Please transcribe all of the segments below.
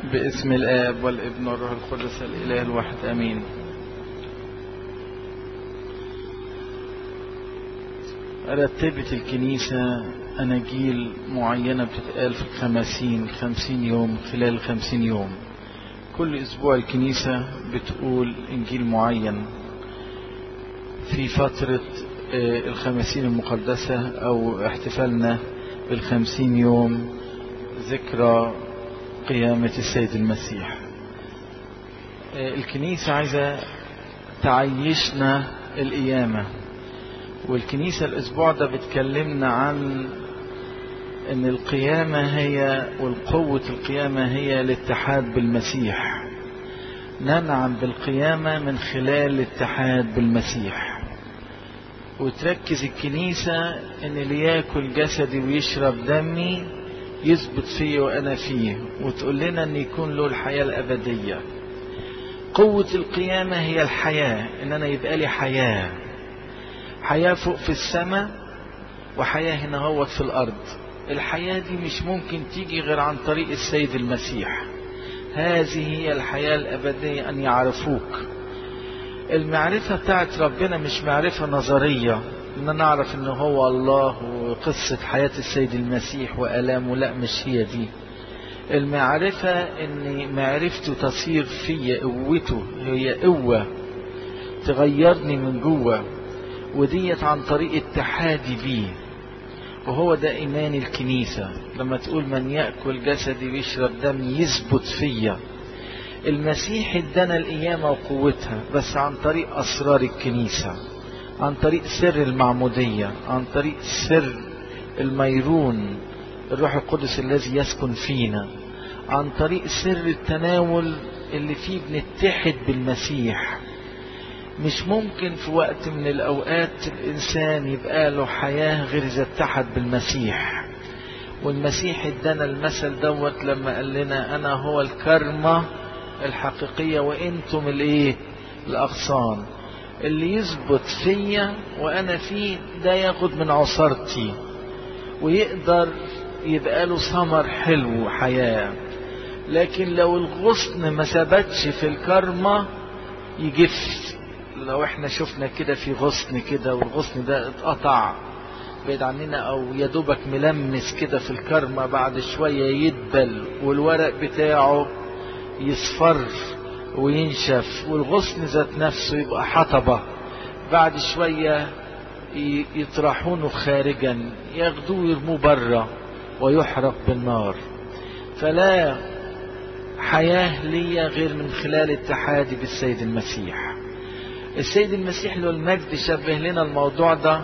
باسم الآب والابن والروح القدس الإله الواحد أمين رتبت الكنيسة أناجيل معينة بتتقال في الخمسين خمسين يوم خلال خمسين يوم كل أسبوع الكنيسة بتقول إنجيل معين في فترة الخمسين المقدسة أو احتفالنا بالخمسين يوم ذكرى قيامة السيد المسيح الكنيسة عايزة تعيشنا القيامة والكنيسة الأسبوع ده بتكلمنا عن أن القيامة هي والقوة القيامة هي الاتحاد بالمسيح ننعم بالقيامة من خلال الاتحاد بالمسيح وتركز الكنيسة أن اللي ياكل جسدي ويشرب دمي يثبت فيه وأنا فيه وتقول لنا أن يكون له الحياة الأبدية قوة القيامة هي الحياة أن أنا يبقى لي حياة حياة فوق في السماء وحياة هنا هو في الأرض الحياة دي مش ممكن تيجي غير عن طريق السيد المسيح هذه هي الحياة الأبدية أن يعرفوك المعرفة بتاعت ربنا مش معرفة نظرية ان نعرف ان هو الله وقصة حياة السيد المسيح وألامه لا مش هي دي المعرفة ان معرفته تصير في قوته هي قوة تغيرني من جوه وديت عن طريق اتحادي بيه وهو ده إيمان الكنيسة لما تقول من يأكل جسدي ويشرب دمي يثبت فيا المسيح ادانا القيامة وقوتها بس عن طريق أسرار الكنيسة عن طريق سر المعمودية عن طريق سر الميرون الروح القدس الذي يسكن فينا عن طريق سر التناول اللي فيه بنتحد بالمسيح مش ممكن في وقت من الأوقات الإنسان يبقى له حياة غير إذا اتحد بالمسيح والمسيح ادانا المثل دوت لما قال لنا أنا هو الكرمة الحقيقية وإنتم الإيه الأغصان اللي يثبت فيا وأنا فيه ده ياخد من عصارتي ويقدر يبقى له ثمر حلو حياة لكن لو الغصن ما ثبتش في الكرمة يجف لو احنا شفنا كده في غصن كده والغصن ده اتقطع بعيد عننا او يدوبك ملمس كده في الكرمة بعد شوية يدبل والورق بتاعه يصفر وينشف والغصن ذات نفسه يبقى حطبة بعد شوية يطرحونه خارجا ياخدوه يرموه بره ويحرق بالنار فلا حياة لي غير من خلال اتحادي بالسيد المسيح السيد المسيح له المجد شبه لنا الموضوع ده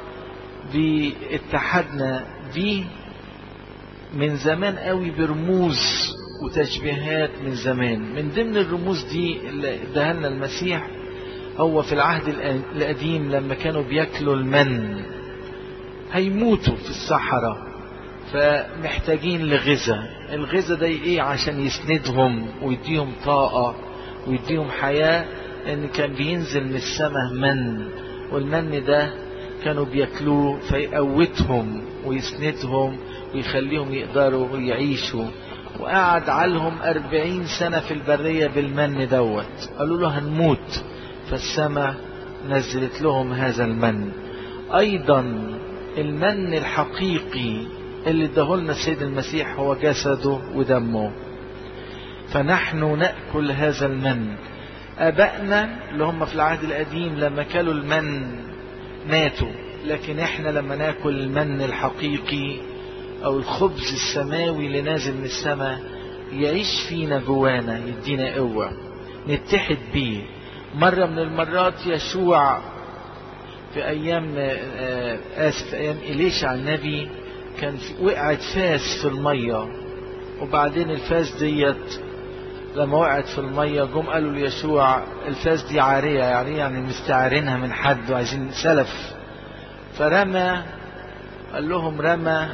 باتحادنا بيه من زمان قوي برموز وتشبيهات من زمان من ضمن الرموز دي اللي اداها لنا المسيح هو في العهد القديم لما كانوا بياكلوا المن هيموتوا في الصحراء فمحتاجين لغذاء الغذاء ده ايه عشان يسندهم ويديهم طاقة ويديهم حياة ان كان بينزل من السماء من والمن ده كانوا بياكلوه فيقوتهم ويسندهم ويخليهم يقدروا يعيشوا وقعد علهم أربعين سنة في البرية بالمن دوت قالوا له هنموت فالسماء نزلت لهم هذا المن أيضا المن الحقيقي اللي ادهولنا السيد المسيح هو جسده ودمه فنحن نأكل هذا المن أبائنا اللي هم في العهد القديم لما كلوا المن ماتوا لكن احنا لما ناكل المن الحقيقي او الخبز السماوي اللي نازل من السماء يعيش فينا جوانا يدينا قوة نتحد بيه مرة من المرات يشوع في ايام اسف في ايام اليشع النبي كان وقعت فاس في المية وبعدين الفاس ديت لما وقعت في المية جم قالوا ليشوع الفاس دي عارية يعني يعني مستعارينها من حد وعايزين سلف فرمى قال لهم رمى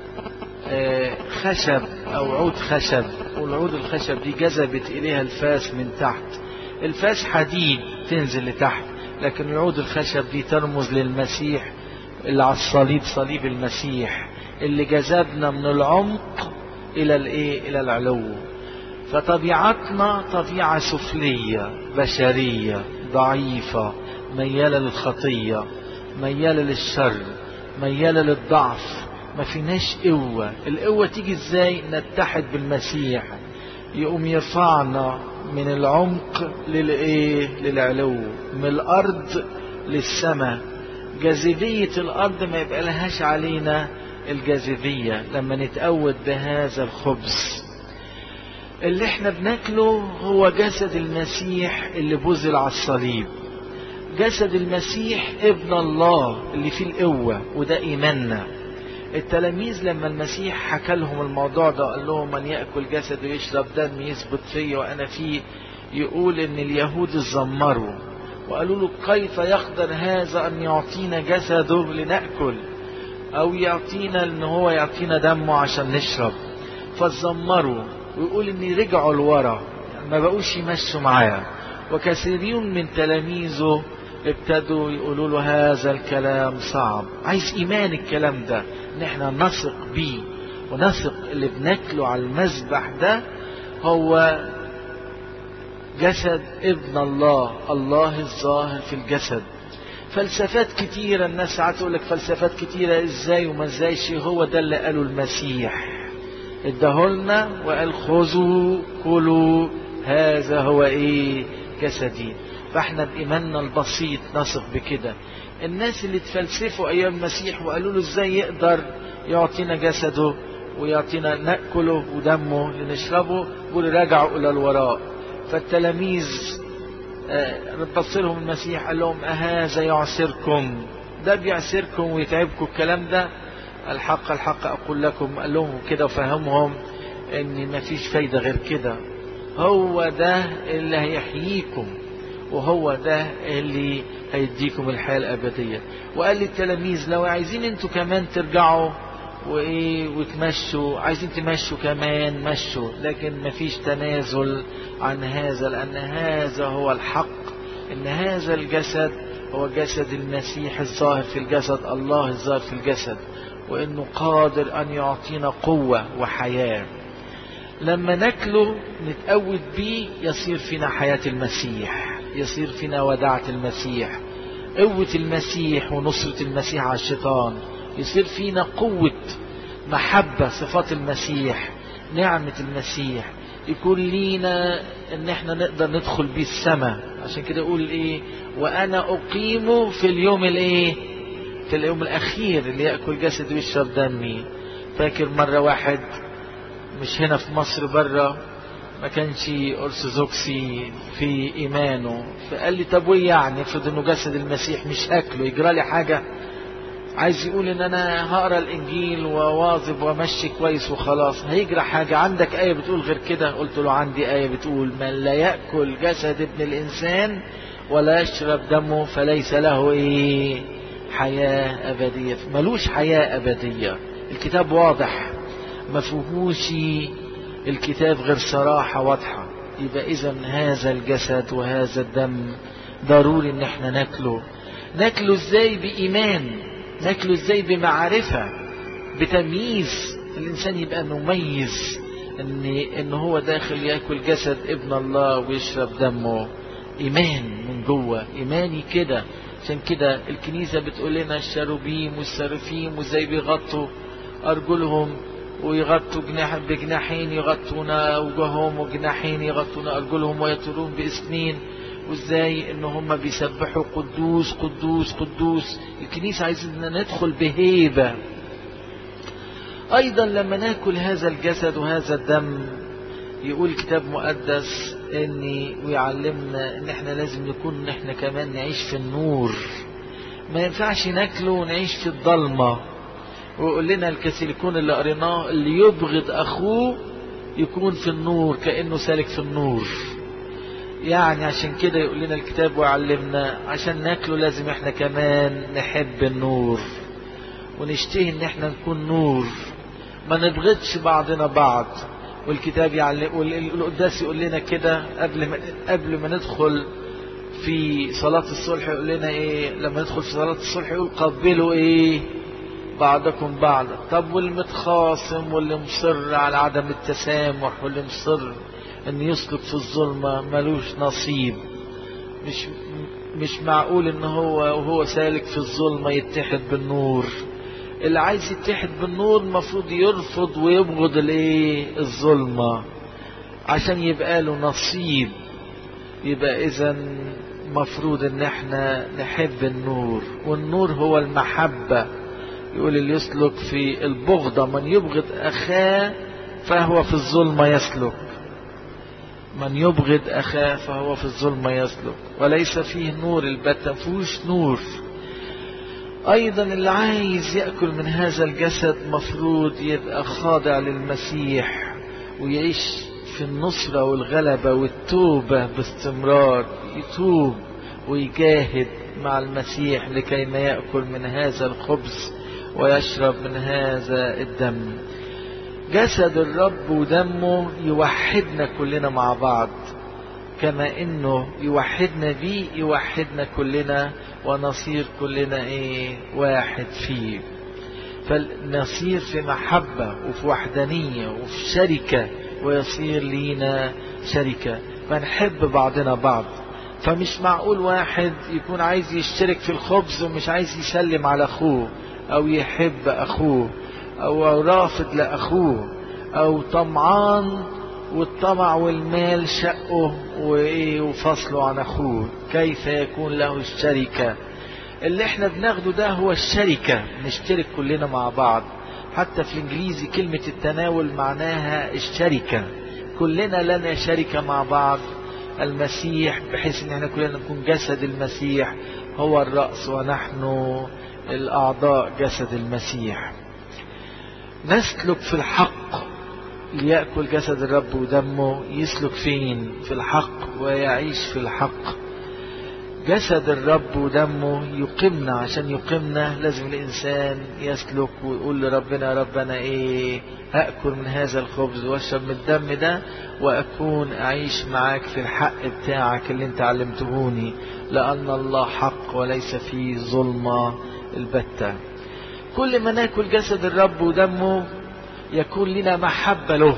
خشب او عود خشب والعود الخشب دي جذبت اليها الفاس من تحت الفاس حديد تنزل لتحت لكن العود الخشب دي ترمز للمسيح اللي على الصليب صليب المسيح اللي جذبنا من العمق الى الايه الى العلو فطبيعتنا طبيعة سفلية بشرية ضعيفة ميالة للخطية ميالة للشر ميالة للضعف ما فيناش قوة القوة تيجي ازاي نتحد بالمسيح يقوم يرفعنا من العمق للايه للعلو من الارض للسماء جاذبية الارض ما يبقى لهاش علينا الجاذبية لما نتقود بهذا الخبز اللي احنا بناكله هو جسد المسيح اللي بذل على الصليب جسد المسيح ابن الله اللي فيه القوة وده إيماننا التلاميذ لما المسيح حكى لهم الموضوع ده قال لهم من يأكل جسد ويشرب دم يثبت فيه وأنا فيه يقول إن اليهود اتذمروا وقالوا له كيف يقدر هذا أن يعطينا جسده لنأكل أو يعطينا إن هو يعطينا دمه عشان نشرب فاتذمروا ويقول إن رجعوا لورا ما بقوش يمشوا معاه وكثيرون من تلاميذه ابتدوا يقولوا له هذا الكلام صعب عايز ايمان الكلام ده ان احنا نثق بيه ونثق اللي بناكله على المذبح ده هو جسد ابن الله الله الظاهر في الجسد فلسفات كتيرة الناس ساعات تقول لك فلسفات كتيرة ازاي وما ازايش هو ده اللي قاله المسيح ادهولنا وقال خذوا كلوا هذا هو ايه جسدي فاحنا بإيماننا البسيط نثق بكده الناس اللي تفلسفوا أيام المسيح وقالوا له ازاي يقدر يعطينا جسده ويعطينا نأكله ودمه لنشربه يقول رجعوا إلى الوراء فالتلاميذ بص لهم المسيح قال لهم أهذا يعسركم ده بيعسركم ويتعبكم الكلام ده الحق الحق أقول لكم قال لهم كده وفهمهم ان مفيش فايدة غير كده هو ده اللي هيحييكم وهو ده اللي هيديكم الحياة الأبدية وقال للتلاميذ لو عايزين انتوا كمان ترجعوا وايه وتمشوا عايزين تمشوا كمان مشوا لكن مفيش تنازل عن هذا لأن هذا هو الحق إن هذا الجسد هو جسد المسيح الظاهر في الجسد الله الظاهر في الجسد وإنه قادر أن يعطينا قوة وحياة لما ناكله نتقود بيه يصير فينا حياة المسيح يصير فينا وداعة المسيح قوة المسيح ونصرة المسيح على الشيطان يصير فينا قوة محبة صفات المسيح نعمة المسيح يكون لينا ان احنا نقدر ندخل بيه السماء عشان كده يقول ايه وانا اقيمه في اليوم الايه في اليوم الاخير اللي ياكل جسد ويشرب دمي فاكر مرة واحد مش هنا في مصر بره ما كانش ارثوذكسي في ايمانه فقال لي طب وايه يعني افرض انه جسد المسيح مش اكله يجرى لي حاجه عايز يقول ان انا هقرا الانجيل وواظب وامشي كويس وخلاص هيجرى حاجه عندك ايه بتقول غير كده قلت له عندي ايه بتقول من لا ياكل جسد ابن الانسان ولا يشرب دمه فليس له ايه حياه ابديه ملوش حياه ابديه الكتاب واضح ما فيهوش الكتاب غير صراحة واضحة يبقى إذا هذا الجسد وهذا الدم ضروري إن احنا ناكله ناكله ازاي بإيمان ناكله ازاي بمعرفة بتمييز الإنسان يبقى مميز إن إن هو داخل ياكل جسد ابن الله ويشرب دمه إيمان من جوه إيماني كده عشان كده الكنيسة بتقول لنا الشاروبيم والسرافيم وازاي بيغطوا أرجلهم ويغطوا جناح بجناحين يغطون وجوههم وجناحين يغطون أرجلهم ويطيرون باسنين وازاي ان هم بيسبحوا قدوس قدوس قدوس الكنيسة عايزين ندخل بهيبة ايضا لما ناكل هذا الجسد وهذا الدم يقول كتاب مقدس ان ويعلمنا ان احنا لازم نكون ان احنا كمان نعيش في النور ما ينفعش ناكله ونعيش في الضلمه ويقول لنا الكاثوليكون اللي قريناه اللي يبغض اخوه يكون في النور كانه سالك في النور يعني عشان كده يقول لنا الكتاب ويعلمنا عشان ناكله لازم احنا كمان نحب النور ونشتهي ان احنا نكون نور ما نبغضش بعضنا بعض والكتاب يعلم والقداس يقول لنا كده قبل ما قبل ما ندخل في صلاة الصلح يقول لنا ايه لما ندخل في صلاة الصلح يقول قبلوا ايه بعضكم بعضا طب والمتخاصم واللي مصر على عدم التسامح واللي مصر ان يسلك في الظلمة ملوش نصيب مش مش معقول ان هو وهو سالك في الظلمة يتحد بالنور اللي عايز يتحد بالنور المفروض يرفض ويبغض الايه الظلمة عشان يبقى له نصيب يبقى اذا مفروض ان احنا نحب النور والنور هو المحبة يقول اللي يسلك في البغضة من يبغض اخاه فهو في الظلمة يسلك من يبغض أخاه فهو في الظلمة يسلك وليس فيه نور البتة فيهوش نور أيضا اللي عايز يأكل من هذا الجسد مفروض يبقى خاضع للمسيح ويعيش في النصرة والغلبة والتوبة باستمرار يتوب ويجاهد مع المسيح لكي ما يأكل من هذا الخبز ويشرب من هذا الدم جسد الرب ودمه يوحدنا كلنا مع بعض كما انه يوحدنا بيه يوحدنا كلنا ونصير كلنا ايه واحد فيه فنصير في محبة وفي وحدانية وفي شركة ويصير لينا شركة فنحب بعضنا بعض فمش معقول واحد يكون عايز يشترك في الخبز ومش عايز يسلم على اخوه او يحب اخوه او رافض لاخوه او طمعان والطمع والمال شقه وايه وفصله عن اخوه كيف يكون له الشركة اللي احنا بناخده ده هو الشركة نشترك كلنا مع بعض حتى في الانجليزي كلمة التناول معناها الشركة كلنا لنا شركة مع بعض المسيح بحيث ان احنا كلنا نكون جسد المسيح هو الرأس ونحن الاعضاء جسد المسيح نسلك في الحق ليأكل جسد الرب ودمه يسلك فين في الحق ويعيش في الحق جسد الرب ودمه يقيمنا عشان يقيمنا لازم الإنسان يسلك ويقول لربنا يا رب أنا إيه أكل من هذا الخبز وأشرب من الدم ده وأكون أعيش معاك في الحق بتاعك اللي أنت علمتهوني لأن الله حق وليس فيه ظلمة البتة كل ما ناكل جسد الرب ودمه يكون لنا محبة له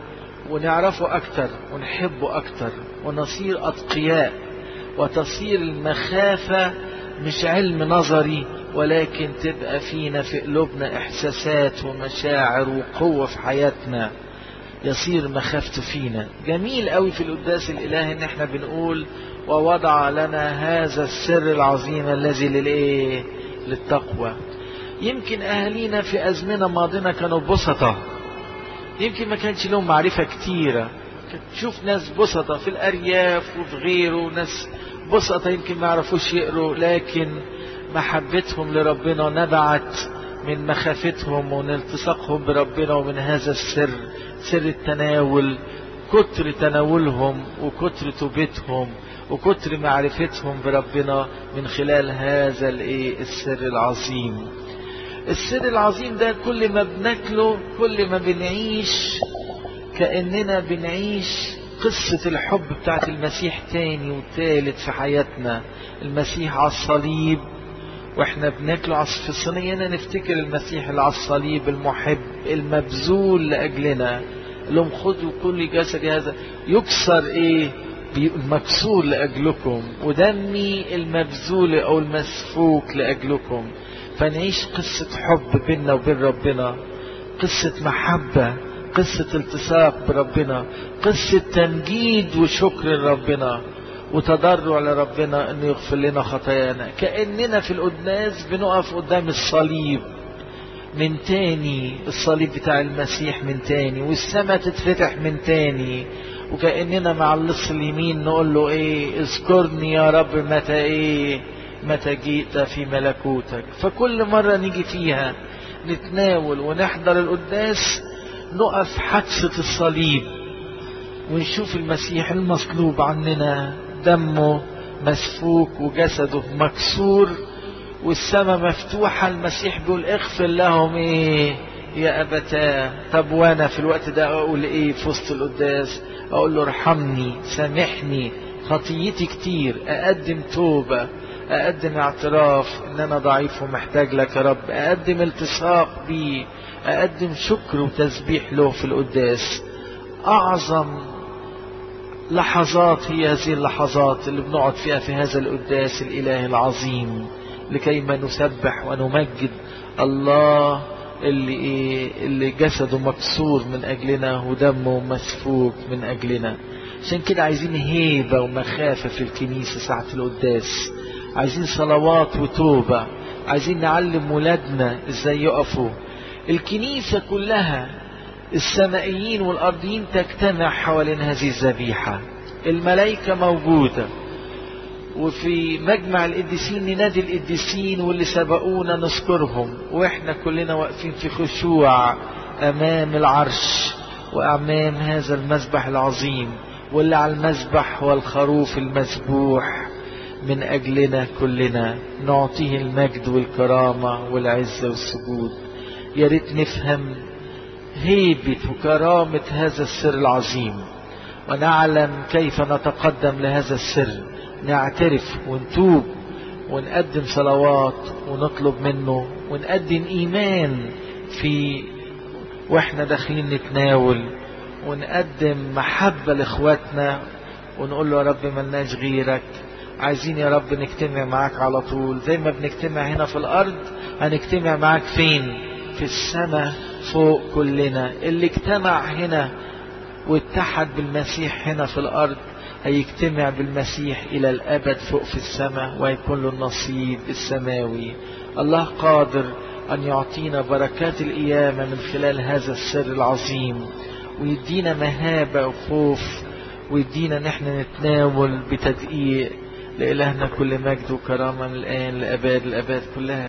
ونعرفه أكتر ونحبه أكتر ونصير أتقياء وتصير المخافة مش علم نظري ولكن تبقى فينا في قلوبنا إحساسات ومشاعر وقوة في حياتنا يصير مخافته فينا جميل قوي في القداس الإلهي إن احنا بنقول ووضع لنا هذا السر العظيم الذي للإيه للتقوى يمكن أهالينا في أزمنة ماضية كانوا بسطة يمكن ما كانش لهم معرفة كتيرة تشوف ناس بسطة في الأرياف وفي غيره ناس بسطة يمكن ما يعرفوش يقروا لكن محبتهم لربنا نبعت من مخافتهم ومن التصاقهم بربنا ومن هذا السر سر التناول كتر تناولهم وكتر توبتهم وكتر معرفتهم بربنا من خلال هذا الايه السر العظيم السر العظيم ده كل ما بناكله كل ما بنعيش كأننا بنعيش قصة الحب بتاعت المسيح تاني وتالت في حياتنا المسيح على الصليب واحنا بناكله في الصينية نفتكر المسيح اللي على الصليب المحب المبذول لأجلنا لهم خذوا كل جسد هذا يكسر ايه مكسور لأجلكم ودمي المبذول أو المسفوك لأجلكم فنعيش قصة حب بيننا وبين ربنا قصة محبة قصة التصاق بربنا قصة تمجيد وشكر لربنا وتضرع لربنا انه يغفر لنا خطايانا كأننا في القداس بنقف قدام الصليب من تاني الصليب بتاع المسيح من تاني والسماء تتفتح من تاني وكأننا مع اللص اليمين نقول له ايه اذكرني يا رب متى ايه متى جئت في ملكوتك فكل مرة نيجي فيها نتناول ونحضر القداس نقف حادثة الصليب ونشوف المسيح المصلوب عننا دمه مسفوك وجسده مكسور والسماء مفتوحة المسيح بيقول اغفر لهم ايه يا أبتاه طب وانا في الوقت ده اقول ايه في وسط القداس اقول له ارحمني سامحني خطيتي كتير اقدم توبة أقدم اعتراف إن أنا ضعيف ومحتاج لك يا رب أقدم التصاق بيه أقدم شكر وتسبيح له في القداس أعظم لحظات هي هذه اللحظات اللي بنقعد فيها في هذا القداس الإله العظيم لكي ما نسبح ونمجد الله اللي إيه اللي جسده مكسور من أجلنا ودمه مسفوك من أجلنا عشان كده عايزين هيبة ومخافة في الكنيسة ساعة القداس عايزين صلوات وتوبة عايزين نعلم ولادنا ازاي يقفوا الكنيسة كلها السمائيين والأرضيين تجتمع حوالين هذه الذبيحة الملائكة موجودة وفي مجمع القديسين ننادي القديسين واللي سبقونا نذكرهم واحنا كلنا واقفين في خشوع امام العرش وامام هذا المذبح العظيم واللي على المذبح هو الخروف المذبوح من اجلنا كلنا نعطيه المجد والكرامه والعزه والسجود يا ريت نفهم هيبه وكرامه هذا السر العظيم ونعلم كيف نتقدم لهذا السر نعترف ونتوب ونقدم صلوات ونطلب منه ونقدم ايمان في واحنا داخلين نتناول ونقدم محبة لاخواتنا ونقول له يا رب ملناش غيرك عايزين يا رب نجتمع معاك على طول زي ما بنجتمع هنا في الارض هنجتمع معاك فين في السماء فوق كلنا اللي اجتمع هنا واتحد بالمسيح هنا في الارض هيجتمع بالمسيح إلى الأبد فوق في السماء ويكون له النصيب السماوي الله قادر أن يعطينا بركات القيامة من خلال هذا السر العظيم ويدينا مهابة وخوف ويدينا نحن نتناول بتدقيق لإلهنا كل مجد وكرامة من الآن لأباد الأباد كلها